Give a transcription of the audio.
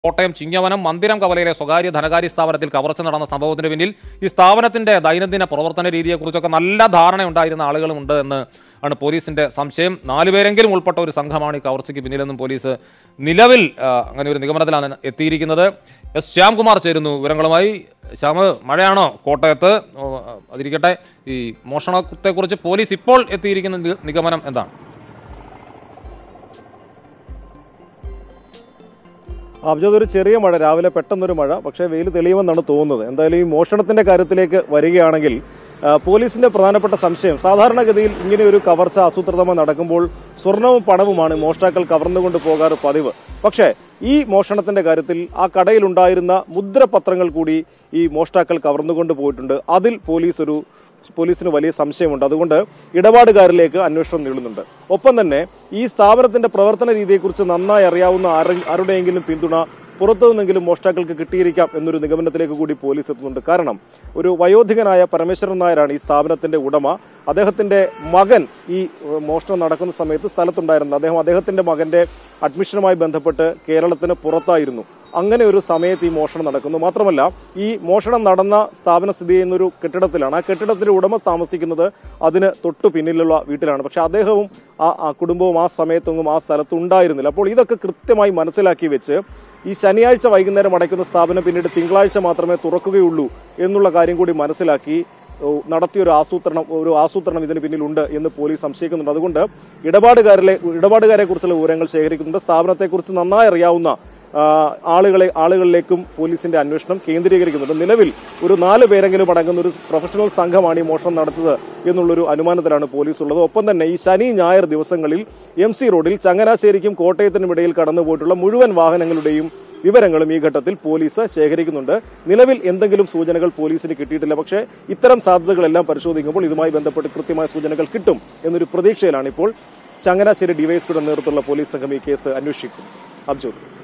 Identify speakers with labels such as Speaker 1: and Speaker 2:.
Speaker 1: കോട്ടയം ചിങ്ങവനം മന്ദിരം കവലയിലെ സ്വകാര്യ ധനകാര്യ സ്ഥാപനത്തിൽ കവർച്ച നടന്ന സംഭവത്തിന് പിന്നിൽ ഈ സ്ഥാപനത്തിന്റെ ദൈനംദിന പ്രവർത്തന രീതിയെക്കുറിച്ചൊക്കെ നല്ല ധാരണയുണ്ടായിരുന്ന ആളുകളുമുണ്ട് എന്ന് ആണ് പോലീസിന്റെ സംശയം നാലുപേരെങ്കിലും ഉൾപ്പെട്ട ഒരു സംഘമാണ് ഈ കവർച്ചയ്ക്ക് പിന്നിലെന്നും പോലീസ് നിലവിൽ ആ, അങ്ങനെ ഒരു നിഗമനത്തിലാണ് എത്തിയിരിക്കുന്നത് എസ് ശ്യാംകുമാർ ചേരുന്നു വിവരങ്ങളുമായി ശ്യാമ് മഴയാണോ കോട്ടയത്ത് ഓ, അതിരിക്കട്ടെ ഈ മോഷണത്തെക്കുറിച്ച് പോലീസ് ഇപ്പോൾ എത്തിയിരിക്കുന്ന നി- നിഗമനം എന്താണ്
Speaker 2: അബ്ജദ് ഒരു ചെറിയ മഴ രാവിലെ പെട്ടെന്നൊരു മഴ പക്ഷേ വെയിൽ തെളിയുമെന്നാണ് തോന്നുന്നത് എന്തായാലും ഈ മോഷണത്തിന്റെ കാര്യത്തിലേക്ക് വരികയാണെങ്കിൽ ആ, പോലീസിന്റെ പ്രധാനപ്പെട്ട സംശയം സാധാരണഗതിയിൽ ഇങ്ങനെ ഒരു കവർച്ച ആസൂത്രിതമായി നടക്കുമ്പോൾ സ്വർണവും പണവുമാണ് മോഷ്ടാക്കൾ കവർന്നുകൊണ്ട് പോകാറ് പതിവ് പക്ഷേ ഈ മോഷണത്തിന്റെ കാര്യത്തിൽ ആ കടയിലുണ്ടായിരുന്ന മുദ്രപത്രങ്ങൾ കൂടി ഈ മോഷ്ടാക്കൾ കവർന്നുകൊണ്ട് പോയിട്ടുണ്ട് അതിൽ പോലീസ് ഒരു പോലീസിന് വലിയ സംശയമുണ്ട് അതുകൊണ്ട് ഇടപാടുകാരിലേക്ക് അന്വേഷണം നീളുന്നുണ്ട് ഒപ്പം തന്നെ ഈ സ്ഥാപനത്തിന്റെ പ്രവർത്തന രീതിയെക്കുറിച്ച് നന്നായി അറിയാവുന്ന ആരെ- ആരുടെയെങ്കിലും പിന്തുണ പുറത്തു നിന്നെങ്കിലും മോഷ്ടാക്കൾക്ക് കിട്ടിയിരിക്കാം എന്നൊരു നിഗമനത്തിലേക്ക് കൂടി പോലീസ് എത്തുന്നുണ്ട് കാരണം ഒരു വയോധികനായ പരമേശ്വരൻ നായരാണ് ഈ സ്ഥാപനത്തിന്റെ ഉടമ അദ്ദേഹത്തിന്റെ മകൻ ഈ ഏഹ്, മോഷണം നടക്കുന്ന സമയത്ത് സ്ഥലത്തുണ്ടായിരുന്നു അദ്ദേഹം അദ്ദേഹത്തിന്റെ മകന്റെ അഡ്മിഷനുമായി ബന്ധപ്പെട്ട് കേരളത്തിന് പുറത്തായിരുന്നു അങ്ങനെ ഒരു സമയത്ത് ഈ മോഷണം നടക്കുന്നു മാത്രമല്ല ഈ മോഷണം നടന്ന സ്ഥാപനം സ്ഥിതി ചെയ്യുന്ന ഒരു കെട്ടിടത്തിലാണ് ആ കെട്ടിടത്തിലെ ഉടമ താമസിക്കുന്നത് അതിന് തൊട്ടു പിന്നിലുള്ള വീട്ടിലാണ് പക്ഷെ അദ്ദേഹവും ആ ആ കുടുംബവും ആ സമയത്തൊന്നും ആ സ്ഥലത്ത് ഉണ്ടായിരുന്നില്ല അപ്പോൾ ഇതൊക്കെ കൃത്യമായി മനസ്സിലാക്കി വെച്ച് ഈ ശനിയാഴ്ച വൈകുന്നേരം അടയ്ക്കുന്ന സ്ഥാപനം പിന്നീട് തിങ്കളാഴ്ച മാത്രമേ തുറക്കുകയുള്ളൂ എന്നുള്ള കാര്യം കൂടി മനസ്സിലാക്കി ഓ, നടത്തിയ ഒരു ആസൂത്രണം ഒരു ആസൂത്രണം ഇതിന് പിന്നിലുണ്ട് എന്ന് പോലീസ് സംശയിക്കുന്നുണ്ട് അതുകൊണ്ട് ഇടപാടുകാരിലെ ഇടപാടുകാരെ കുറിച്ചുള്ള വിവരങ്ങൾ ശേഖരിക്കുന്നുണ്ട് സ്ഥാപനത്തെക്കുറിച്ച് നന്നായി അറിയാവുന്ന ആ, ആളുകളെ ആളുകളിലേക്കും പോലീസിന്റെ അന്വേഷണം കേന്ദ്രീകരിക്കുന്നുണ്ട് നിലവിൽ ഒരു നാല് പേരെങ്കിലും അടങ്ങുന്ന ഒരു പ്രൊഫഷണൽ സംഘമാണ് ഈ മോഷണം നടത്തത് എന്നുള്ളൊരു അനുമാനത്തിലാണ് പോലീസ് ഉള്ളത് ഒപ്പം തന്നെ ഈ ശനി ഞായർ ദിവസങ്ങളിൽ എം സി റോഡിൽ ചങ്ങനാശ്ശേരിക്കും കോട്ടയത്തിനും ഇടയിൽ കടന്നുപോയിട്ടുള്ള മുഴുവൻ വാഹനങ്ങളുടെയും വിവരങ്ങളും ഈ ഘട്ടത്തിൽ പോലീസ് ശേഖരിക്കുന്നുണ്ട് നിലവിൽ എന്തെങ്കിലും സൂചനകൾ പോലീസിന് കിട്ടിയിട്ടില്ല പക്ഷേ ഇത്തരം സാധ്യതകളെല്ലാം പരിശോധിക്കുമ്പോൾ ഇതുമായി ബന്ധപ്പെട്ട് കൃത്യമായ സൂചനകൾ കിട്ടും എന്നൊരു പ്രതീക്ഷയിലാണ് ഇപ്പോൾ ചങ്ങനാശ്ശേരി ഡിവൈഎസ്പിയുടെ നേതൃത്വത്തിലുള്ള പോലീസ് സംഘം ഈ കേസ് അന്വേഷിക്കും അബ്ജോദ്